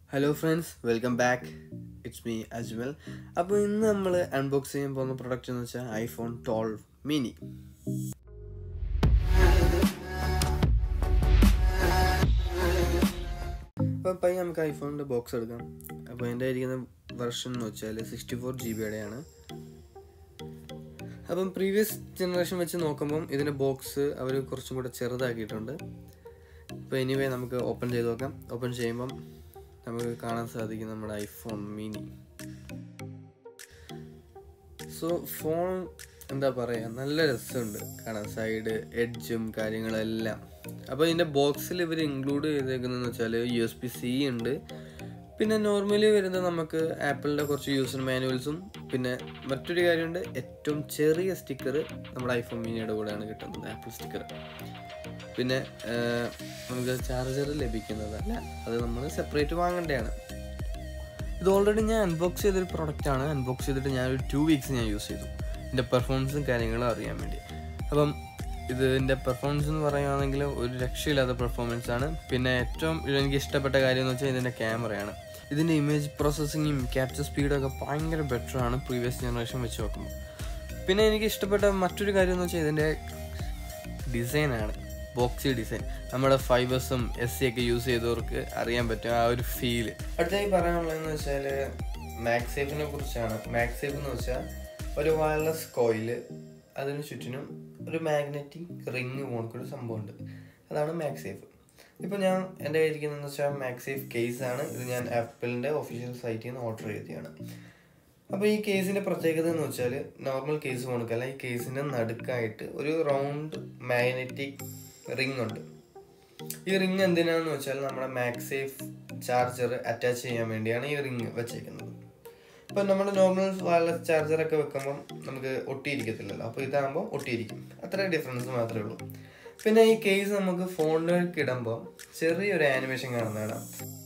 hello friends welcome back it's me Ajmal അപ്പോൾ ഇന്ന് നമ്മൾ അൺബോക്സ് ചെയ്യാൻ പോകുന്ന പ്രൊഡക്റ്റ് എന്ന് വെച്ചാൽ ഐഫോൺ ട്വൽവ് മിനി അപ്പോൾ പയ്യ നമുക്ക് ഐഫോണിൻ്റെ ബോക്സ് എടുക്കാം അപ്പോൾ എൻ്റെ ഇരിക്കുന്ന വെർഷൻ എന്ന് വെച്ചാൽ സിക്സ്റ്റി ഫോർ ജി ബിയുടെയാണ് അപ്പം പ്രീവിയസ് ജനറേഷൻ വെച്ച് നോക്കുമ്പം ഇതിൻ്റെ ബോക്സ് അവർ കുറച്ചും കൂടെ ചെറുതാക്കിയിട്ടുണ്ട് അപ്പോൾ എനിവേ നമുക്ക് ഓപ്പൺ ചെയ്ത് നോക്കാം ഓപ്പൺ ചെയ്യുമ്പം നമുക്ക് കാണാൻ സാധിക്കും നമ്മുടെ ഐഫോൺ മിനി സോ ഫോൺ എന്താ പറയുക നല്ല രസമുണ്ട് കാണാൻ സൈഡ് എഡ്ജും കാര്യങ്ങളെല്ലാം അപ്പോൾ ഇതിൻ്റെ ബോക്സിൽ ഇവർ ഇൻക്ലൂഡ് ചെയ്തേക്കുന്നതെന്ന് വെച്ചാൽ യു എസ് പി സി ഉണ്ട് പിന്നെ നോർമലി വരുന്ന നമുക്ക് ആപ്പിളിൻ്റെ കുറച്ച് യൂസർ മാനുവൽസും പിന്നെ മറ്റൊരു കാര്യമുണ്ട് ഏറ്റവും ചെറിയ സ്റ്റിക്കർ നമ്മുടെ ഐഫോൺ മിനിയുടെ കൂടെയാണ് കിട്ടുന്നത് ആപ്പിൾ സ്റ്റിക്കർ പിന്നെ നമുക്ക് ചാർജർ ലഭിക്കുന്നതല്ല അത് നമ്മൾ സെപ്പറേറ്റ് വാങ്ങേണ്ടതാണ് ഇത് ഓൾറെഡി ഞാൻ അൺബോക്സ് ചെയ്തൊരു പ്രൊഡക്റ്റ് ആണ് അൺബോക്സ് ചെയ്തിട്ട് ഞാൻ ഒരു ടു വീക്സ് ഞാൻ യൂസ് ചെയ്തു ഇതിൻ്റെ പെർഫോമൻസും കാര്യങ്ങളും അറിയാൻ വേണ്ടി അപ്പം ഇതിൻ്റെ പെർഫോമൻസ് എന്ന് പറയുകയാണെങ്കിൽ ഒരു രക്ഷയില്ലാത്ത പെർഫോമൻസ് ആണ് പിന്നെ ഏറ്റവും എനിക്ക് ഇഷ്ടപ്പെട്ട കാര്യം എന്ന് വെച്ചാൽ ഇതിൻ്റെ ക്യാമറയാണ് ഇതിൻ്റെ ഇമേജ് പ്രോസസ്സിങ്ങും ക്യാപ്ചർ സ്പീഡൊക്കെ ഭയങ്കര ബെറ്റർ ആണ് പ്രീവിയസ് ജനറേഷൻ വെച്ച് നോക്കുമ്പോൾ പിന്നെ എനിക്ക് ഇഷ്ടപ്പെട്ട മറ്റൊരു കാര്യം എന്ന് വെച്ചാൽ ഇതിൻ്റെ ഡിസൈനാണ് ബോക്സി ഡിസൈൻ നമ്മുടെ ഫൈബേഴ്സും എസ് സി ഒക്കെ യൂസ് ചെയ്തവർക്ക് അറിയാൻ പറ്റും ആ ഒരു ഫീല് അടുത്തായി പറയാനുള്ളതെന്ന് വെച്ചാൽ മാക്സേഫിനെ കുറിച്ചാണ് മാക്സേഫ് എന്ന് വെച്ചാൽ ഒരു വയർലെസ് കോയില് അതിന് ചുറ്റിനും ഒരു മാഗ്നറ്റിക് റിങ് പോണക്കൊരു സംഭവമുണ്ട് അതാണ് മാക്സേഫ് ഇപ്പോൾ ഞാൻ എൻ്റെ കയ്യിരിക്കുന്നതെന്ന് വെച്ചാൽ മാക്സേഫ് കേസ് ആണ് ഇത് ഞാൻ ആപ്പിളിൻ്റെ ഒഫീഷ്യൽ സൈറ്റിൽ നിന്ന് ഓർഡർ ചെയ്തതാണ് അപ്പോൾ ഈ കേസിൻ്റെ പ്രത്യേകത എന്ന് വെച്ചാൽ നോർമൽ കേസ് പോണക്കല്ല ഈ കേസിൻ്റെ നടുക്കായിട്ട് ഒരു റൗണ്ട് മാഗ്നറ്റിക് റിംഗ് ഉണ്ട് ഈ റിംഗ് എന്തിനാന്ന് വെച്ചാൽ നമ്മുടെ മാക്സേഫ് ചാർജർ അറ്റാച്ച് ചെയ്യാൻ വേണ്ടിയാണ് ഈ റിംഗ് വെച്ചേക്കുന്നത് ഇപ്പം നമ്മുടെ നോർമൽ വയർലെസ് ചാർജറൊക്കെ വെക്കുമ്പം നമുക്ക് ഒട്ടിയിരിക്കത്തില്ലല്ലോ അപ്പോൾ ഇതാകുമ്പോൾ ഒട്ടിയിരിക്കും അത്ര ഡിഫറൻസ് മാത്രമേ ഉള്ളൂ പിന്നെ ഈ കേസ് നമുക്ക് ഫോണിലേക്ക് ഇടുമ്പോൾ ചെറിയൊരു ആനിമേഷൻ കാണുന്നതാണ്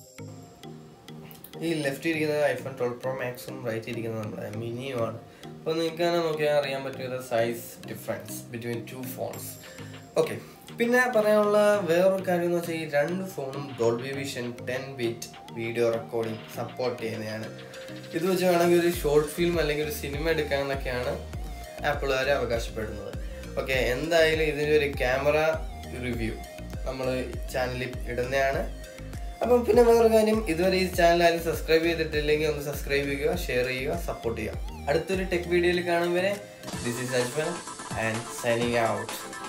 ഈ ലെഫ്റ്റ് ഇരിക്കുന്നത് ഐഫോൺ ട്വൽവ് പ്രോ മാക്സും റൈറ്റ് ഇരിക്കുന്നത് നമ്മുടെ മിനിയുമാണ് അപ്പോൾ നിങ്ങൾക്ക് തന്നെ നോക്കിയാൽ അറിയാൻ പറ്റിയ size difference between two phones okay പിന്നെ പറയാനുള്ള വേറൊരു കാര്യം എന്ന് വെച്ചാൽ ഈ രണ്ട് ഫോണും Dolby Vision ten bit video recording support ചെയ്യുന്നതാണ് ഇത് വെച്ച് വേണമെങ്കിൽ ഒരു ഷോർട്ട് ഫിലിം അല്ലെങ്കിൽ ഒരു സിനിമ എടുക്കാമെന്നൊക്കെയാണ് ആപ്പിളുകാർ അവകാശപ്പെടുന്നത് ഓക്കെ എന്തായാലും ഇതിൻ്റെ ഒരു ക്യാമറ റിവ്യൂ നമ്മൾ ചാനലിൽ ഇടുന്നതാണ് അപ്പം പിന്നെ വേറൊരു കാര്യം ഇതുവരെ ഈ ചാനൽ ആരും സബ്സ്ക്രൈബ് ചെയ്തിട്ടില്ലെങ്കിൽ ഒന്ന് സബ്സ്ക്രൈബ് ചെയ്യുക ഷെയർ ചെയ്യുക സപ്പോർട്ട് ചെയ്യുക അടുത്തൊരു ടെക് വീഡിയോയിൽ കാണും വരെ this is Ajmal and signing out